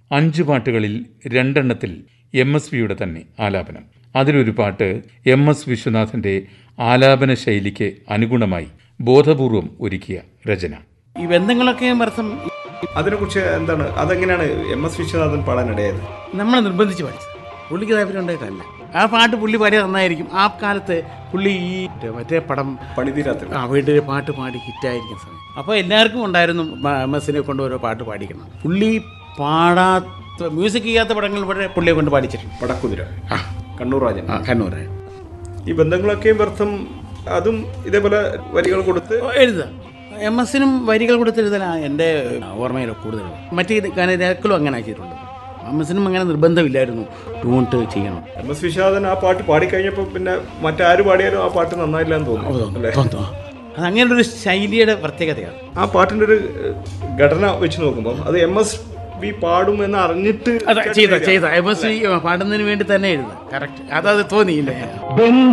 അഞ്ച് പാട്ടുകളിൽ രണ്ടെണ്ണത്തിൽ M S വിയുടെ തന്നെ ആലാപനം അതിലൊരു പാട്ട് എം എസ് വിശ്വനാഥന്റെ ആലാപന ശൈലിക്ക് അനുഗുണമായി ബോധപൂർവം ഒരുക്കിയ രചന ഈ ബന്ധങ്ങളൊക്കെ അർത്ഥം അതിനെക്കുറിച്ച് എന്താണ് അതെങ്ങനെയാണ് എം എസ് വിശ്വനാഥൻ പാടാനിടയായത് നമ്മളെ നിർബന്ധിച്ച് പഠിച്ചത് പുള്ളിക്ക് താല്പര്യം ഉണ്ടായിട്ടല്ല ആ പാട്ട് പുള്ളി പാടിയത് നന്നായിരിക്കും ആ കാലത്ത് പുള്ളി ഈ മറ്റേ പടം പണിതീരാത്ത ആ വീട്ടിൽ പാട്ട് പാടി ഹിറ്റായിരിക്കുന്ന സമയം അപ്പോൾ എല്ലാവർക്കും ഉണ്ടായിരുന്നു എം എസിനെ കൊണ്ട് ഓരോ പാട്ട് പാടിക്കണം പുള്ളി പാടാത്ത മ്യൂസിക് ചെയ്യാത്ത പടങ്ങൾ വരെ പുള്ളിയെ കൊണ്ട് പാടിച്ചിട്ടുണ്ട് പടക്കുതിര കണ്ണൂർ രാജൻ ആ കണ്ണൂര് ഈ ബന്ധങ്ങളൊക്കെയും വ്യർത്ഥം അതും ഇതേപോലെ വരികൾ കൊടുത്ത് എഴുതുക എം എസിനും വരികൾ കൊടുത്ത് എഴുതാനാണ് എൻ്റെ ഓർമ്മയിൽ കൂടുതൽ മറ്റേ ഗാനരേഖകളും അങ്ങനെ ആക്കിയിട്ടുണ്ട് എം എസിനും അങ്ങനെ നിർബന്ധമില്ലായിരുന്നു ട്യൂണിട്ട് ചെയ്യണം എം എസ് വിശ്വനാഥൻ ആ പാട്ട് പാടിക്കഴിഞ്ഞപ്പോൾ പിന്നെ മറ്റാര് പാടിയാലും ആ പാട്ട് നന്നായില്ല എന്ന് തോന്നുന്നു അല്ലേ അത് അങ്ങനെ ഒരു ശൈലിയുടെ പ്രത്യേകതയാണ് ആ പാട്ടിന്റെ ഒരു ഏഹ്, ഘടന വെച്ച് നോക്കുമ്പോൾ അത് എം എസ് വി പാടും എന്ന് അറിഞ്ഞിട്ട് അതെ ചെയ്ത ചെയ്ത എം എസ് പാടുന്നതിന് വേണ്ടി തന്നെ എഴുതുക കറക്റ്റ് അതത് തോന്നിയില്ല